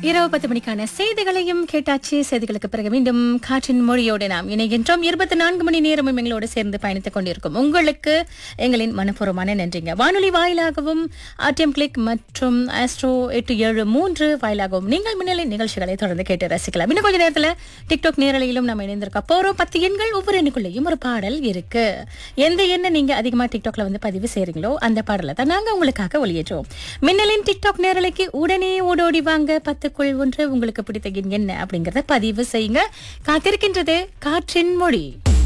இரவு பத்து மணிக்கான செய்திகளையும் கேட்டாச்சு செய்திகளுக்கு பிறகு மீண்டும் காற்றின் மொழியோடு நாம் இணைகின்றோம் இருபத்தி நான்கு மணி நேரமும் எங்களோடு சேர்ந்து பயணித்துக் கொண்டிருக்கும் உங்களுக்கு எங்களின் மனப்பூர்வமான நன்றிங்க வானொலி வாயிலாகவும் ஆர்டிஎம் கிளிக் மற்றும் ஆஸ்ட்ரோ எட்டு ஏழு மூன்று வாயிலாகவும் நீங்கள் முன்னிலை நிகழ்ச்சிகளை தொடர்ந்து கேட்டு ரசிக்கலாம் இன்னும் கொஞ்ச நேரத்தில் டிக்டாக் நேரலையிலும் நம்ம இணைந்திருக்க போறோம் பத்து எண்கள் ஒவ்வொரு எண்ணுக்குள்ளேயும் ஒரு பாடல் இருக்கு எந்த எண்ணை நீங்க அதிகமா டிக்டாக்ல வந்து பதிவு செய்றீங்களோ அந்த பாடலை தான் நாங்க உங்களுக்காக ஒளியேற்றோம் மின்னலின் டிக்டாக் நேரலைக்கு உடனே ஓடோடி வாங்க பத்துக்குள் ஒன்று உங்களுக்கு பிடித்த எண் என்ன அப்படிங்கறத பதிவு செய்யுங்க காத்திருக்கின்றது காற்றின் மொழி